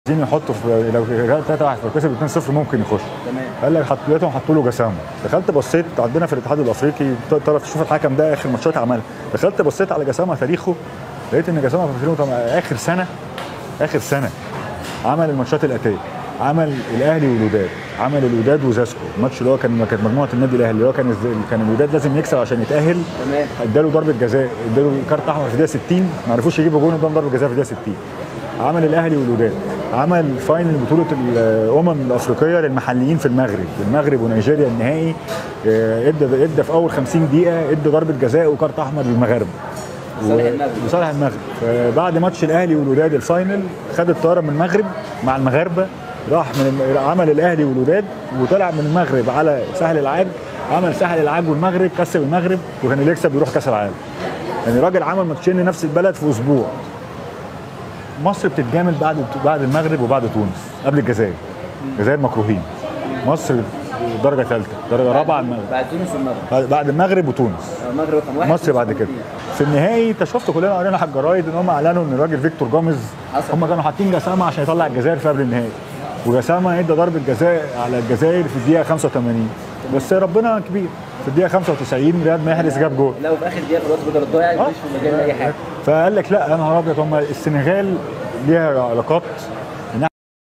عايزين يحطوا في لو 3 1 كسب 2 0 ممكن يخش تمام قال لك حط لقيتهم حطوا له جسامه دخلت بصيت عندنا في الاتحاد الافريقي تعرف تشوف الحكم ده اخر ماتشات عملها دخلت بصيت على جسامه تاريخه لقيت ان جسامه في 2008 اخر سنه اخر سنه عمل الماتشات الاتيه عمل الاهلي والوداد عمل الوداد وزاسكو الماتش اللي هو كان كانت مجموعه النادي الاهلي اللي هو كان كان الوداد لازم يكسب عشان يتاهل تمام اداله ضربه جزاء اداله كارت احمر في الدقيقه 60 ما عرفوش يجيبوا جون قدام ضربه جزاء في الدقيقه 60 عمل الاهلي والوداد عمل فاينل بطوله الامم الافريقيه للمحليين في المغرب المغرب ونيجيريا النهائي آه، ادى ادى في اول 50 دقيقه ادى ضربه جزاء وكارت احمر للمغاربه لصالح المغرب. لصالح المغرب بعد ماتش الاهلي والوداد الفاينل خد الطياره من المغرب مع المغاربه راح من عمل الاهلي والوداد وطلع من المغرب على ساحل العاج عمل ساحل العاج والمغرب كسب المغرب وكان اللي يكسب يروح كاس العالم يعني راجل عمل ماتشين لنفس البلد في اسبوع مصر بتتجامل بعد بعد المغرب وبعد تونس قبل الجزائر الجزائر مكروهين مصر درجه ثالثه درجه رابعه المغرب بعد تونس والمغرب بعد- بعد المغرب وتونس المغرب رقم واحد مصر بعد كده في النهائي انت شفت كلنا قرينا على الجرايد ان هم اعلنوا ان الراجل فيكتور جامز حصل. هم كانوا حاطين جسامه عشان يطلع الجزائر في قبل النهائي وجسامه ادى ضربه جزاء على الجزائر في الدقيقه 85 بس ربنا كبير في الدقيقه 95 رياض محرز جاب جول لو في اخر دقيقه في الوقت بدل الضايع مش في مجال اي حاجه فقال لك لا يا نهار ابيض هم السنغال ليها علاقات